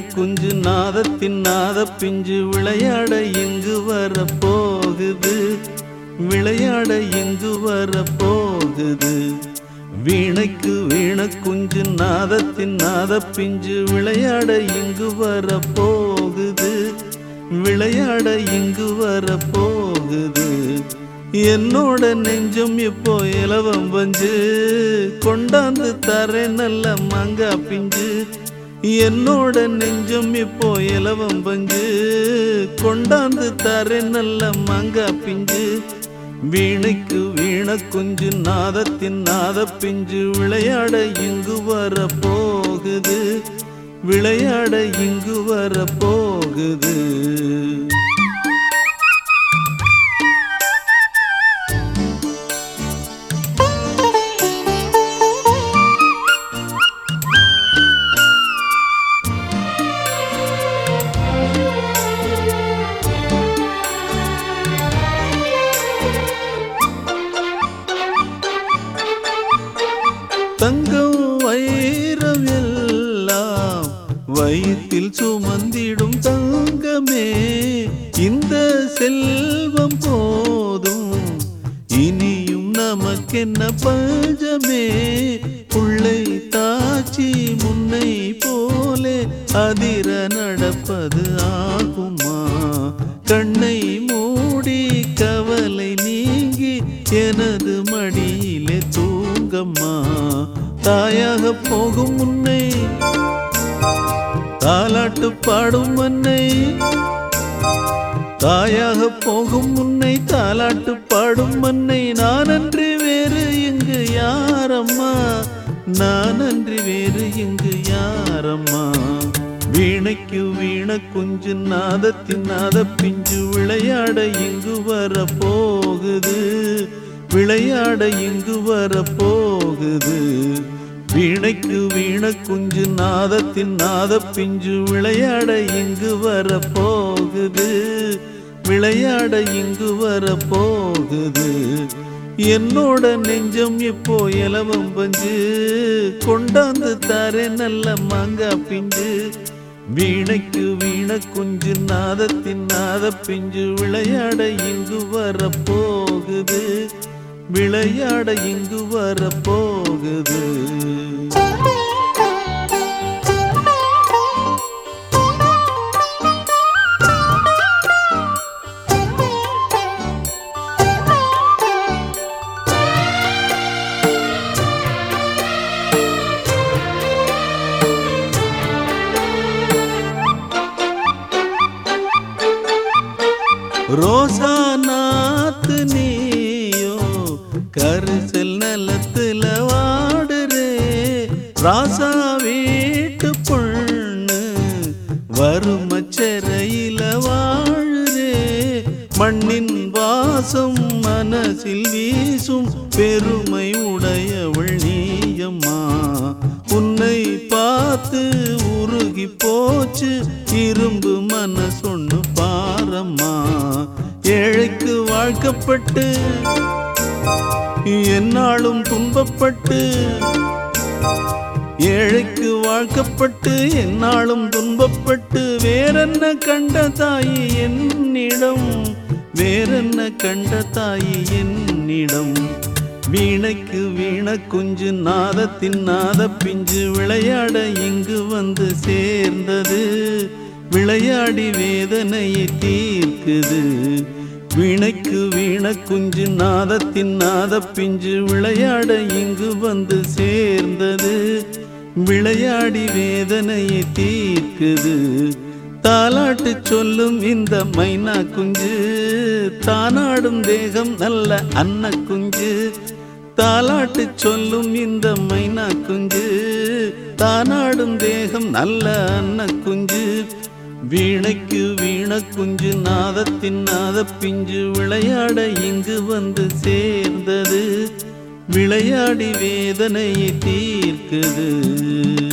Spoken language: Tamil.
குஞ்சு நாதத்தின் நாத பிஞ்சு விளையாட எங்கு வர போகுது விளையாட எங்கு வர போகுது வீணைக்கு வீண குஞ்சு நாதத்தின் நாத பிஞ்சு விளையாட எங்கு வர போகுது விளையாட இங்கு வர போகுது என்னோட நெஞ்சம் இப்போ இலவம் வஞ்சு கொண்டாந்து தரேன் நல்ல மாங்கா பிஞ்சு என்னோட நெஞ்சம் இப்போ இலவம் பஞ்சு கொண்டாந்து தரேன் நல்ல மாங்கா பிஞ்சு வீணைக்கு வீண குஞ்சு நாதத்தின் நாத பிஞ்சு விளையாட இங்கு வர போகுது விளையாட இங்கு வர போகுது தங்கம் வைரம் எல்லாம் வயிற்றில் சுமந்திடும் தங்கமே இந்த செல்வம் போதும் இனியும் நமக்கென்ன பஞ்சமே புள்ளை தாச்சி முன்னை போலே அதிர நடப்பது ஆகுமா கண்ணை மூடி கவலை நீங்கி எனது மடியிலே தூங்கம்மா தாயாக போகும் முன்னை தாலாட்டு பாடும் மன்னை தாயாக போகும் முன்னை தாலாட்டு பாடும் மன்னை நான் அன்றி வேறு இங்கு யாரம்மா நான் அன்றி வேறு இங்கு யாரம்மா வீணைக்கு வீண குஞ்சு நாதத்தின் நாத பிஞ்சு விளையாட இங்கு வர போகுது விளையாட இங்கு வர போகுது வீணைக்கு வீண குஞ்சு நாதத்தின் நாத பிஞ்சு விளையாட இங்கு வர போகுது விளையாட இங்கு வர போகுது என்னோட நெஞ்சம் இப்போ இலவம் பஞ்சு கொண்டாந்து தாரே நல்ல மாங்கா பிஞ்சு வீணைக்கு வீண குஞ்சு நாதத்தின் நாத பிஞ்சு விளையாட இங்கு வர போகுது விளையாட இங்கு வர போகுது ரோசா நாத்து நீயோ கரிசல் நிலத்துல வாடுறே ராசா வீட்டு பொண்ணு வறுமச்சரையில வாழுறே மண்ணின் வாசம் மனசில் வீசும் பெருமை உடையவள் நீயம்மா உன்னை பார்த்து உருகி போச்சு இரும்பு மனசொன்னு பாரம்மா ஏழைக்கு வாழ்க்கப்பட்டு என்னாலும் துன்பப்பட்டு ஏழைக்கு வாழ்க்கப்பட்டு என்னாலும் துன்பப்பட்டு வேறென்ன கண்ட தாயி என்னிடம் வேறென்ன கண்ட தாயி என்னிடம் வீணைக்கு வீண குஞ்சு நாதத்தின் நாத பிஞ்சு விளையாட இங்கு வந்து சேர்ந்தது விளையாடி வேதனையை தீர்க்குது வீணைக்கு வீண குஞ்சு நாதத்தின் நாத பிஞ்சு விளையாட இங்கு வந்து சேர்ந்தது விளையாடி வேதனையை தீர்க்குது தாலாட்டு சொல்லும் இந்த மைனா குஞ்சு தானாடும் தேகம் நல்ல அன்ன குஞ்சு தாலாட்டு சொல்லும் இந்த மைனா குஞ்சு தானாடும் தேகம் நல்ல அன்ன குஞ்சு வீணைக்கு வீண குஞ்சு நாதத்தின் நாத பிஞ்சு விளையாட இங்கு வந்து சேர்ந்தது விளையாடி வேதனையை தீர்க்குது